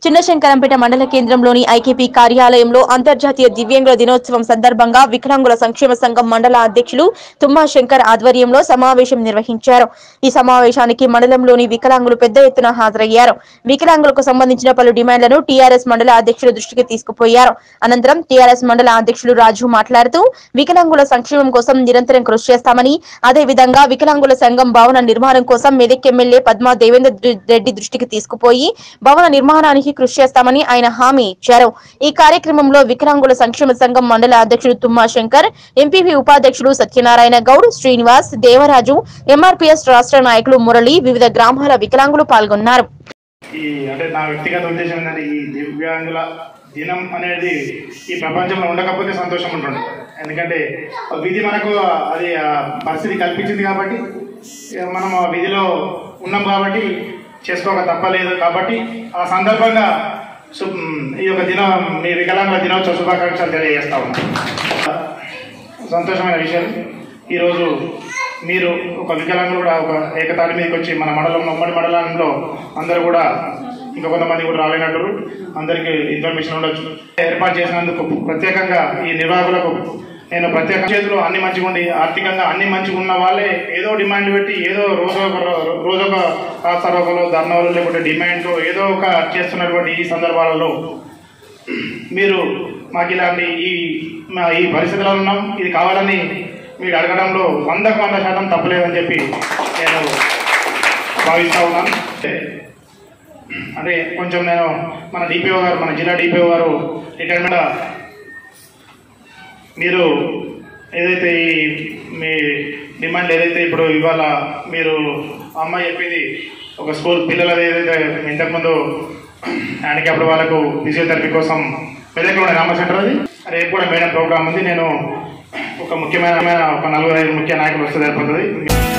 చిన్నశంకరంపేట మండల కేంద్రంలోని ఐకేపీ కార్యాలయంలో అంతర్జాతీయ దివ్యాంగుల దినోత్సవం సందర్భంగా వికలాంగుల సంక్షేమ సంఘం మండల అధ్యక్షులు తుమ్మా శంకర్ ఆధ్వర్యంలో సమావేశం నిర్వహించారు ఈ సమావేశానికి మండలంలోని వికలాంగులు పెద్ద ఎత్తున హాజరయ్యారు వికలాంగులకు సంబంధించిన పలు డిమాండ్లను టీఆర్ఎస్ మండల అధ్యక్షుల దృష్టికి తీసుకుపోయారు అనంతరం టీఆర్ఎస్ మండల అధ్యక్షులు రాజు మాట్లాడుతూ వికలాంగుల సంక్షేమం కోసం నిరంతరం కృషి చేస్తామని అదే విధంగా వికలాంగుల సంఘం భవన నిర్మాణం కోసం మెదక్ ఎమ్మెల్యే పద్మా దేవేందర్ రెడ్డి దృష్టికి తీసుకుపోయి భవన నిర్మాణానికి కృషి చేస్తామని ఆయన హామీ ఇచ్చారు ఈ కార్యక్రమంలో వికలాంగుల సంక్షేమ సంఘం మండల అధ్యక్షుడు తుమ్మా శంకర్ ఎంపీపీ ఉపాధ్యక్షుడు సత్యనారాయణ గౌడ్ శ్రీనివాస్ దేవరాజు ఎంఆర్పీఎస్ రాష్ట్ర నాయకులు మురళి వివిధ గ్రామాల వికలాంగులు పాల్గొన్నారు ఈ అంటే నా వ్యక్తిగత ఉద్దేశం ఏంటంటే ఈ దివ్యాంగుల దినం అనేది ఈ ప్రపంచంలో ఉండకపోతే సంతోషం ఉంటుంది ఎందుకంటే విధి మనకు అది ఆ పరిస్థితి కల్పించింది కాబట్టి ఇక మనం ఆ విధిలో ఉన్నాం కాబట్టి చేసుకోక తప్పలేదు కాబట్టి ఆ సందర్భంగా సు- ఈ యొక్క దినం మీ వికలాంగుల దినోత్సవ శుభాకాంక్షలు తెలియజేస్తా ఉన్నాను సంతోషమైన విషయం ఈరోజు మీరు ఒక వికలాంగులు కూడా ఒక ఏకతాటి మీదకి వచ్చి మన మండలంలో ఉమ్మడి మండలంలో అందరూ కూడా ఇంకా కొంతమంది కూడా రాలేనట్టు అందరికీ ఇన్ఫర్మేషన్ ఉండొచ్చు ఏర్పాటు చేసినందుకు ప్రత్యేకంగా ఈ నిర్వాహకులకు నేను ప్రత్యేక చేతిలో అన్ని మంచిగా ఉండి ఆర్థికంగా అన్ని మంచిగా ఉన్న వాళ్ళే ఏదో డిమాండ్ పెట్టి ఏదో రోజు ఒక రోజు ఒక రాస్తారోకలు ధర్నాలు లేకుంటే డిమాండ్ ఏదో ఒక చేస్తున్నటువంటి ఈ సందర్భాలలో మీరు మాకు ఇలాంటి ఈ మా ఈ పరిస్థితిలో ఉన్నాం ఇది కావాలని మీరు అడగడంలో వందకు వంద శాతం తప్పలేదని చెప్పి నేను భావిస్తా ఉన్నాను అంటే కొంచెం నేను మన డిపిఓ గారు మన జిల్లా డిపిఓ గారు రిటైర్మెంట్ మీరు ఏదైతే ఈ మీ డిమాండ్ ఏదైతే ఇప్పుడు ఇవాళ మీరు అమ్మాయి చెప్పింది ఒక స్కూల్ పిల్లలది ఏదైతే ఇంతకుముందు హ్యాండిక్యాప్డ్ వాళ్ళకు ఫిజియోథెరపీ కోసం మెదక్లో రామ సెంటర్ అది రేపు కూడా మేడం ప్రోగ్రామ్ ఉంది నేను ఒక ముఖ్యమైన ఒక నలుగురు ఐదు ముఖ్య నాయకులు వస్తే సరిపోతుంది